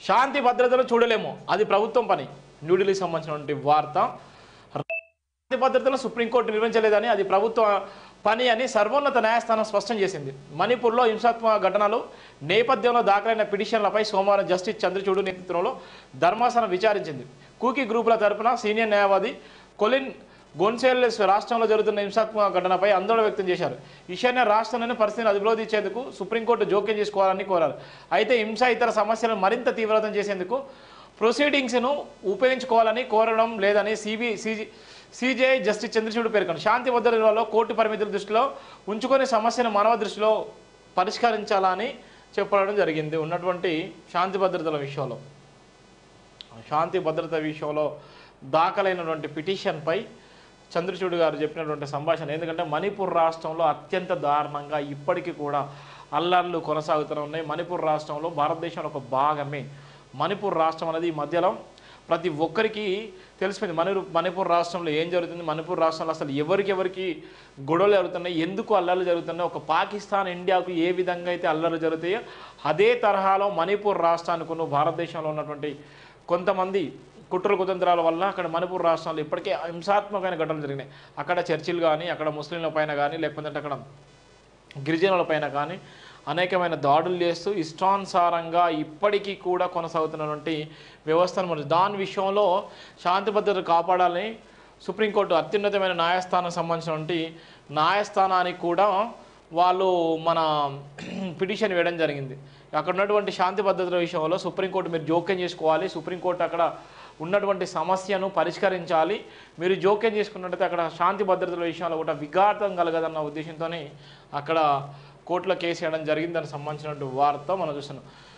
శాంతి భద్రతను చూడలేము అది ప్రభుత్వం పని న్యూఢిల్లీకి సంబంధించినటువంటి వార్త శాంతి భద్రతను సుప్రీంకోర్టు నిర్వహించలేదని అది ప్రభుత్వ పని అని సర్వోన్నత న్యాయస్థానం స్పష్టం చేసింది మణిపూర్లో హింసాత్మక ఘటనలు నేపథ్యంలో దాఖలైన పిటిషన్లపై సోమవారం జస్టిస్ చంద్రచూడు నేతృత్వంలో ధర్మాసనం విచారించింది కూకీ గ్రూపుల తరపున సీనియర్ న్యాయవాది కొలిన్ గొన్సేల్లెస్ రాష్ట్రంలో జరుగుతున్న హింసాత్మక ఘటనపై ఆందోళన వ్యక్తం చేశారు ఈశాన్య రాష్ట్రంలోని పరిస్థితిని అదుపులో తెచ్చేందుకు సుప్రీంకోర్టు జోక్యం చేసుకోవాలని కోరారు అయితే హింస ఇతర సమస్యలను మరింత తీవ్రతం చేసేందుకు ప్రొసీడింగ్స్ను ఉపయోగించుకోవాలని కోరడం లేదని సిబి సిజి సిజేఐ జస్టిస్ చంద్రచూడ్ పేర్కొన్నారు శాంతి భద్రతలలో కోర్టు పరిమితుల దృష్టిలో ఉంచుకొని సమస్యను మానవ దృష్టిలో పరిష్కరించాలని చెప్పడం జరిగింది ఉన్నటువంటి శాంతి భద్రతల విషయంలో శాంతి భద్రత విషయంలో దాఖలైనటువంటి పిటిషన్పై చంద్రచూడ్ గారు చెప్పినటువంటి సంభాషణ ఎందుకంటే మణిపూర్ రాష్ట్రంలో అత్యంత దారుణంగా ఇప్పటికీ కూడా అల్లర్లు కొనసాగుతూనే ఉన్నాయి మణిపూర్ రాష్ట్రంలో భారతదేశంలో ఒక భాగమే మణిపూర్ రాష్ట్రం అనేది ఈ మధ్యలో ప్రతి ఒక్కరికి తెలిసిపోయింది మణి మణిపూర్ రాష్ట్రంలో ఏం జరుగుతుంది మణిపూర్ రాష్ట్రంలో అసలు ఎవరికి ఎవరికి గొడవలు జరుగుతున్నాయి ఎందుకు అల్లర్లు జరుగుతున్నాయి ఒక పాకిస్తాన్ ఇండియాకు ఏ విధంగా అయితే అల్లర్లు జరుగుతాయో అదే తరహాలో మణిపూర్ రాష్ట్రానికి భారతదేశంలో ఉన్నటువంటి కొంతమంది కుట్ర కుతంత్రాల వల్ల అక్కడ మణిపూర్ రాష్ట్రంలో ఇప్పటికే హింసాత్మకమైన ఘటనలు జరిగినాయి అక్కడ చర్చిలు కానీ అక్కడ ముస్లింల పైన కానీ లేకపోతే అక్కడ గిరిజనుల పైన కానీ అనేకమైన దాడులు చేస్తూ ఇష్టానుసారంగా ఇప్పటికీ కూడా కొనసాగుతున్నటువంటి వ్యవస్థను మనం దాని విషయంలో శాంతి భద్రత కాపాడాలని సుప్రీంకోర్టు అత్యున్నతమైన న్యాయస్థానం సంబంధించినటువంటి న్యాయస్థానానికి కూడా వాళ్ళు మన పిటిషన్ వేయడం జరిగింది అక్కడ ఉన్నటువంటి శాంతి భద్రతల విషయంలో సుప్రీంకోర్టు మీరు జోక్యం చేసుకోవాలి సుప్రీంకోర్టు అక్కడ ఉన్నటువంటి సమస్యను పరిష్కరించాలి మీరు జోక్యం చేసుకున్నట్టయితే అక్కడ శాంతి భద్రతల విషయంలో కూడా విఘాతం కలగదన్న ఉద్దేశంతోనే అక్కడ కోర్టులో కేసు వేయడం జరిగింది దానికి సంబంధించినటువంటి వార్త మనం చూస్తున్నాం